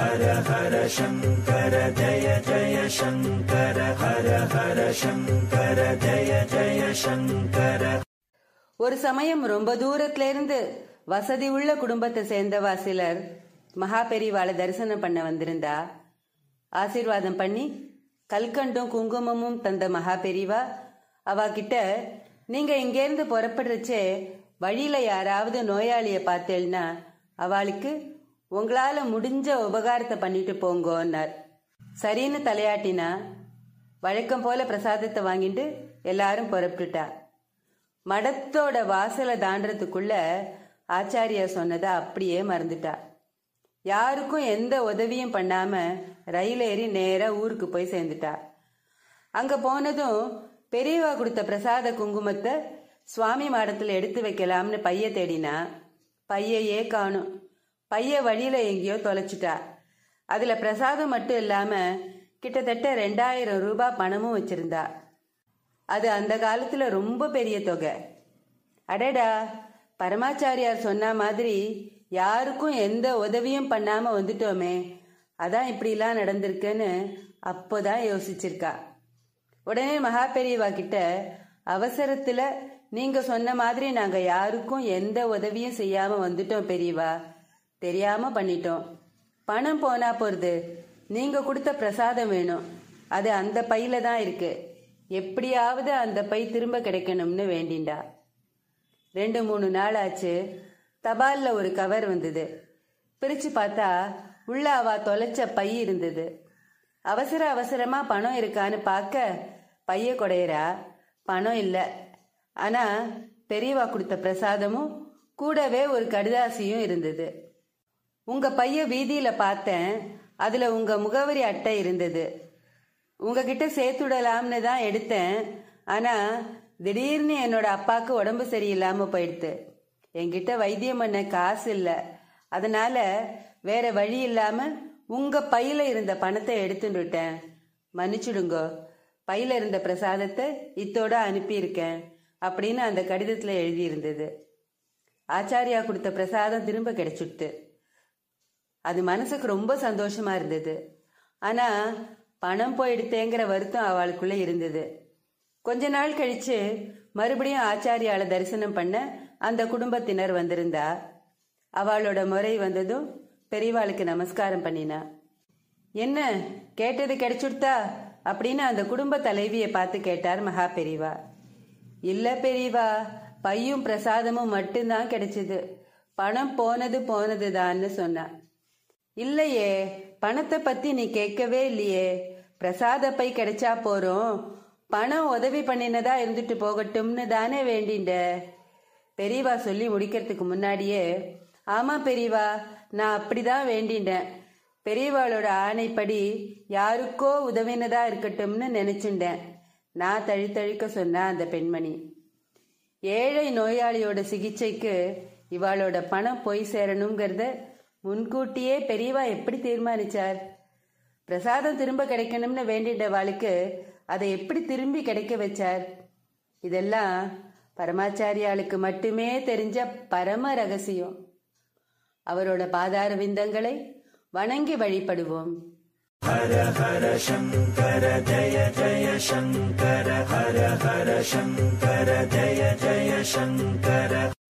ஹர ஹர சங்கர ஜய ஜய சங்கர ஹர ஹர சங்கர ஜய ஜய சங்கர ஒரு சமயம் ரொம்ப தூரத்துல இருந்து வசதி உள்ள குடும்பத்தை சேர்ந்தவா சிலர் மகா பெரிவாளை தரிசனம் பண்ண வந்திருந்தா ஆசீர்வாதம் பண்ணி கல்கண்டும் குங்குமமும் தந்த மகா பெரிவா அவ கிட்ட நீங்க இங்கேருந்து புறப்படுறச்சே வழியில யாராவது நோயாளிய பார்த்தேன்னா அவளுக்கு உங்களால முடிஞ்ச உபகாரத்தை பண்ணிட்டு போங்கன்னார் சரின்னு தலையாட்டினா வழக்கம் போல பிரசாதத்தை வாங்கிட்டு எல்லாரும் புறப்பட்டுட்டா மடத்தோட வாசலை தாண்டறதுக்குள்ள ஆச்சாரியா சொன்னதை அப்படியே மறந்துட்டா யாருக்கும் எந்த உதவியும் பண்ணாம ரயில் ஏறி நேரா ஊருக்கு போய் சேர்ந்துட்டா அங்க போனதும் பெரியவா கொடுத்த பிரசாத குங்குமத்தை சுவாமி மாடத்துல எடுத்து வைக்கலாம்னு பைய தேடினா பையையே காணும் பைய வழியில எங்கேயோ தொலைச்சிட்டா அதுல பிரசாதம் மட்டும் இல்லாம கிட்டத்தட்ட ரெண்டாயிரம் ரூபாய் பணமும் வச்சிருந்தா அது அந்த காலத்துல ரொம்ப பெரிய தொகை அடடா பரமாச்சாரியார் சொன்ன மாதிரி யாருக்கும் எந்த உதவியும் பண்ணாம வந்துட்டோமே அதான் இப்படிலாம் நடந்திருக்குன்னு அப்போதான் யோசிச்சிருக்கா உடனே மகா பெரியவா கிட்ட அவசரத்துல நீங்க சொன்ன மாதிரி நாங்க யாருக்கும் எந்த உதவியும் செய்யாம வந்துட்டோம் பெரியவா தெரியாம பண்ணிட்டோம் பணம் போனா போறது நீங்க கொடுத்த பிரசாதம் வேணும் அது அந்த பையில தான் இருக்கு எப்படியாவது அந்த பை திரும்ப கிடைக்கணும்னு வேண்டிண்டா ரெண்டு மூணு நாள் ஆச்சு தபால்ல ஒரு கவர் வந்தது பிரிச்சு பார்த்தா உள்ள அவ தொலைச்ச பை இருந்தது அவசர அவசரமா பணம் இருக்கான்னு பார்க்க பைய கொடையறா பணம் இல்லை ஆனா பெரியவா கொடுத்த பிரசாதமும் கூடவே ஒரு கடிதாசியும் இருந்தது உங்க பைய வீதியில பார்த்தேன் அதுல உங்க முகவரி அட்டை இருந்தது உங்ககிட்ட சேர்த்துடலாம்னு தான் எடுத்தேன் ஆனா திடீர்னு என்னோட அப்பாவுக்கு உடம்பு சரியில்லாம போயிடுத்து என்கிட்ட வைத்தியம் பண்ண காசு இல்லை அதனால வேற வழி இல்லாம உங்க பையில இருந்த பணத்தை எடுத்துட்டுட்டேன் மன்னிச்சுடுங்கோ பையில இருந்த பிரசாதத்தை இத்தோட அனுப்பியிருக்கேன் அப்படின்னு அந்த கடிதத்துல எழுதியிருந்தது ஆச்சாரியா கொடுத்த பிரசாதம் திரும்ப கிடைச்சுட்டு அது மனசுக்கு ரொம்ப சந்தோஷமா இருந்தது ஆனா பணம் போயிடுத்தேங்கிற வருத்தம் அவளுக்குள்ள இருந்தது கொஞ்ச நாள் கழிச்சு மறுபடியும் ஆச்சாரியால தரிசனம் பண்ண அந்த குடும்பத்தினர் வந்திருந்தா அவளோட முறை வந்ததும் பெரியவாளுக்கு நமஸ்காரம் பண்ணினா என்ன கேட்டது கிடைச்சுடுத்தா அப்படின்னு அந்த குடும்ப தலைவியை பார்த்து கேட்டார் மகா பெரியவா இல்ல பெரியவா பையும் பிரசாதமும் மட்டும்தான் கிடைச்சது பணம் போனது போனதுதான்னு சொன்னா இல்லையே பணத்தை பத்தி நீ கேட்கவே இல்லையே பிரசாத பை கிடைச்சா போறோம் பணம் உதவி பண்ணினதா இருந்துட்டு போகட்டும்னு தானே வேண்டிண்ட பெரியவா சொல்லி முடிக்கிறதுக்கு முன்னாடியே ஆமா பெரியவா நான் அப்படிதான் வேண்டிண்டேன் பெரியவாளோட ஆணைப்படி யாருக்கோ உதவினதா இருக்கட்டும்னு நினைச்சுண்டேன் நான் தழித்தழிக்க சொன்ன அந்த பெண்மணி ஏழை நோயாளியோட சிகிச்சைக்கு இவாளோட பணம் போய் சேரணுங்கிறத முன்கூட்டியே பெரியவா எப்படி தீர்மானிச்சார் பிரசாதம் திரும்ப கிடைக்கணும்னு வேண்டிட்ட வாளுக்கு அதை எப்படி திரும்பி கிடைக்க வச்சார் இதெல்லாம் பரமாச்சாரியாளுக்கு மட்டுமே தெரிஞ்ச பரம ரகசியம் அவரோட பாதார விந்தங்களை வணங்கி வழிபடுவோம் ஹர ஹர சங்கர ஜய ஜய சங்கர ஹர ஹர சங்கர ஜய ஜய சங்கர